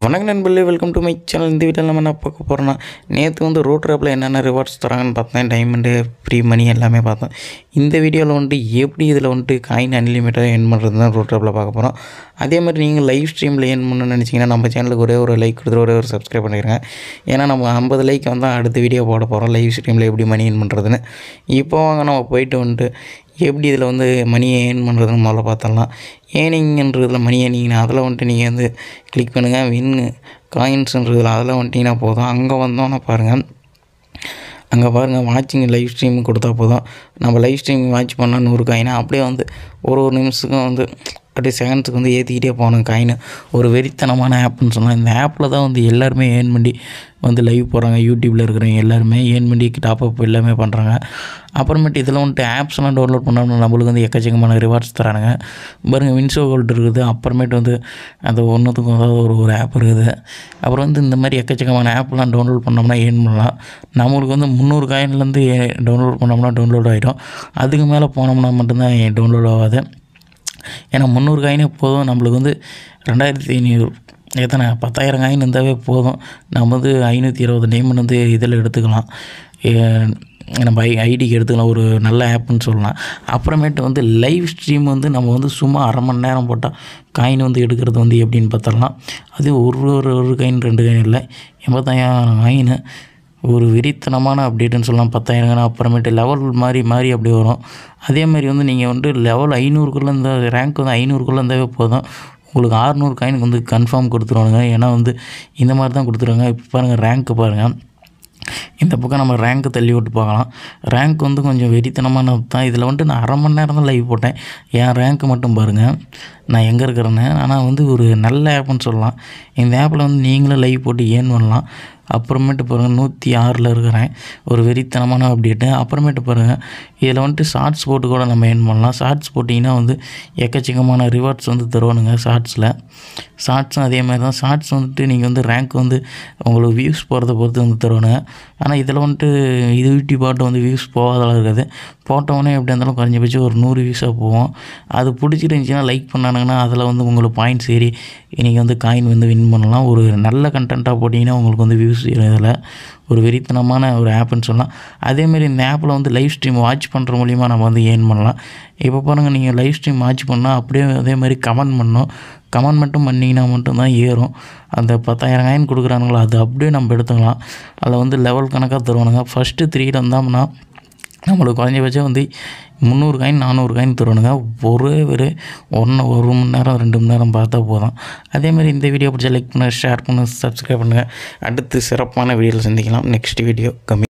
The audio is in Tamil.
வணக்கம் நண்பர்களே வெல்கம் டு மை சேனல் இந்த வீட்டில் நம்ம என்ன பார்க்க போகிறோன்னா நேற்று வந்து ரோட் ஆப்பில் என்னென்ன ரிவார்ட்ஸ் தராங்கன்னு பார்த்தேன் டைமண்டு ஃப்ரீ மணி எல்லாமே பார்த்தேன் இந்த வீடியோவில் வந்துட்டு எப்படி இதில் வந்துட்டு காயின் அன்லிமிட்டடாக ஏர்ன் பண்ணுறது தான் ரோட் ஆப்பில் பார்க்க போகிறோம் அதே மாதிரி நீங்கள் லைவ் ஸ்ட்ரீமில் ஏர்ன் பண்ணணும்னு நினச்சிங்கன்னா நம்ம சேனலுக்கு ஒரே ஒரு லைக் கொடுத்துட்டு ஒரே ஒரு சப்ஸ்கிரைப் பண்ணிடுங்க ஏன்னா நம்ம ஐம்பது லைக் வந்தால் அடுத்த வீடியோ போட போகிறோம் லைவ் ஸ்ட்ரீமில் எப்படி மணி ஏர்ன் பண்ணுறதுன்னு இப்போ வாங்க நம்ம போயிட்டு வந்துட்டு எப்படி இதில் வந்து மணியை ஏர்ன் பண்ணுறதுன்னு முதல்ல பார்த்துடலாம் ஏர்னிங்ன்றதில் மணி ஏர்னிங்னா அதில் வந்துட்டு நீங்கள் வந்து கிளிக் பண்ணுங்கள் வின் காயின்ஸுன்றதில் அதில் வந்துட்டிங்கன்னா போதும் அங்கே வந்தோன்னே பாருங்கள் அங்கே பாருங்கள் வாட்சிங் லைவ் ஸ்ட்ரீம் கொடுத்தா போதும் நம்ம லைவ் ஸ்ட்ரீம் வாட்ச் பண்ணால் நூறு காயினா அப்படியே வந்து ஒரு ஒரு நிமிஷத்துக்கும் வந்து அப்படியே செகண்ட்ஸுக்கு வந்து ஏற்றிக்கிட்டே போகணும் காயின் ஒரு வெறித்தனமான ஆப்னு சொல்லலாம் இந்த ஆப்பில் தான் வந்து எல்லாருமே ஏர்ன் பண்ணி வந்து லைவ் போடுறாங்க யூடியூப்பில் இருக்கிறவங்க எல்லாருமே ஏர்ன் பண்ணி டாப் அப் எல்லாமே பண்ணுறாங்க அப்புறமேட்டு இதில் வந்துட்டு ஆப்ஸ்லாம் டவுன்லோட் பண்ணோம்னா நம்மளுக்கு வந்து எக்கச்சக்கமான ரிவார்ட்ஸ் தரானுங்க பாருங்க வின்சோ கோல்டு இருக்குது அப்புறமேட்டு வந்து அந்த ஒன்றுத்துக்கும் அதாவது ஒரு ஒரு ஆப் இருக்குது அப்புறம் வந்து இந்த மாதிரி எக்கச்சக்கமான ஆப்லாம் டவுன்லோட் பண்ணோம்னா ஏர்ன் பண்ணலாம் நம்மளுக்கு வந்து முந்நூறு காயின்லேருந்து டவுன்லோட் பண்ணோம்னா டவுன்லோட் ஆகிடும் அதுக்கு மேலே போனோம்னா மட்டும்தான் டவுன்லோட் ஆகாது ஏன்னா முந்நூறு காயினே போதும் நம்மளுக்கு வந்து ரெண்டாயிரத்தி ஐநூறு எத்தனை பத்தாயிரம் காயின் இருந்தாவே போதும் நம்ம வந்து ஐநூற்றி இருபது டைமண்ட் வந்து இதில் எடுத்துக்கலாம் ஏ- நம்ம ஐ ஐடிக்கு எடுத்துக்கலாம் ஒரு நல்ல ஆப்னு சொல்லலாம் அப்புறமேட்டு வந்து லைவ் ஸ்ட்ரீம் வந்து நம்ம வந்து சும்மா அரை மணி நேரம் போட்டால் காயின் வந்து எடுக்கிறது வந்து எப்படின்னு பார்த்தரலாம் அது ஒரு ஒரு ஒரு காயின் ரெண்டு காயின் இல்லை எண்பத்தாயிரம் காயின் ஒரு வெறித்தனமான அப்டேட்டுன்னு சொல்லலாம் பத்தாயிரம் அப்புறமேட்டு லெவல் மாதிரி மாறி அப்படி வரும் அதே மாதிரி வந்து நீங்கள் வந்து லெவல் ஐநூறுக்குள்ளே இந்த ரேங்க் வந்து ஐநூறுக்குள்ளே இருந்தாவே போதும் உங்களுக்கு ஆறுநூறு காயினுக்கு வந்து கன்ஃபார்ம் கொடுத்துருவானுங்க ஏன்னா வந்து இந்த மாதிரி தான் கொடுத்துருவாங்க இப்போ பாருங்கள் ரேங்க்கு பாருங்கள் இந்த பக்கம் நம்ம ரேங்க்கு தள்ளி விட்டு பார்க்கலாம் ரேங்க் வந்து கொஞ்சம் வெறித்தனமானது தான் இதில் வந்துட்டு நான் அரை மணி நேரம் தான் லைவ் போட்டேன் என் ரேங்க்கு மட்டும் பாருங்கள் நான் எங்கே இருக்கிறேன்னு ஆனால் வந்து ஒரு நல்ல ஆப்னு சொல்லலாம் இந்த ஆப்பில் வந்து நீங்களும் லைவ் போட்டு ஏர்ன் பண்ணலாம் அப்புறமேட்டு பாருங்கள் நூற்றி ஆறில் இருக்கிறேன் ஒரு வெறித்தனமான அப்டேட்டு அப்புறமேட்டு பாருங்கள் இதில் வந்துட்டு ஷார்ட்ஸ் போட்டு கூட நம்ம ஏர்ன் பண்ணலாம் ஷார்ட்ஸ் போட்டிங்கன்னா வந்து எக்கச்சக்கமான ரிவார்ட்ஸ் வந்து தருவானுங்க ஷார்ட்ஸில் ஷார்ட்ஸும் அதே மாதிரி தான் ஷார்ட்ஸ் வந்துட்டு நீங்கள் வந்து ரேங்க் வந்து உங்களுக்கு வியூஸ் போகிறத பொறுத்து வந்து தருவானுங்க ஆனால் இதில் வந்துட்டு இது யூடியூப் பாட்டு வந்து வியூஸ் போகாதெல்லாம் இருக்காது போட்டவொடனே எப்படி இருந்தாலும் குறைஞ்சபட்சம் ஒரு நூறு வியூஸாக போவோம் அது பிடிச்சிருந்துச்சின்னா லைக் பண்ணானுங்கன்னா அதில் வந்து உங்களுக்கு பாயிண்ட்ஸ் ஏறி நீங்கள் வந்து காயின் வந்து வின் பண்ணலாம் ஒரு நல்ல கண்டென்ட்டாக போட்டிங்கன்னா உங்களுக்கு வந்து வியூஸ் இதில் ஒரு வெறித்தனமான ஒரு ஆப்புன்னு சொல்லலாம் அதேமாரி இந்த ஆப்பில் வந்து லைவ் ஸ்ட்ரீம் வாட்ச் பண்ணுற மூலிமா நம்ம வந்து ஏர்ன் பண்ணலாம் இப்போ பாருங்கள் நீங்கள் லைவ் ஸ்ட்ரீம் வாட்ச் பண்ணால் அப்படியே அதே மாதிரி கமெண்ட் பண்ணணும் கமெண்ட் மட்டும் பண்ணிங்கன்னா மட்டும்தான் ஏறும் அந்த பத்தாயிரம் காயின் கொடுக்குறானுங்களோ அது அப்படியே நம்ம எடுத்துக்கலாம் அதில் வந்து லெவல் கணக்காக தருவானுங்க ஃபஸ்ட்டு த்ரீயில் வந்தோம்னா நம்மளுக்கு குறைஞ்சபட்சம் வந்து முந்நூறு காயின் நானூறு காயின் தருவானுங்க ஒரே ஒரு ஒன்று ஒரு மணி நேரம் ரெண்டு மணி நேரம் பார்த்தா போதும் அதேமாதிரி இந்த வீடியோ பிடிச்சா லைக் பண்ணுங்கள் ஷேர் பண்ணுங்கள் சப்ஸ்கிரைப் பண்ணுங்கள் அடுத்து சிறப்பான வீடியோவில் சந்திக்கலாம் நெக்ஸ்ட் வீடியோ கம்மி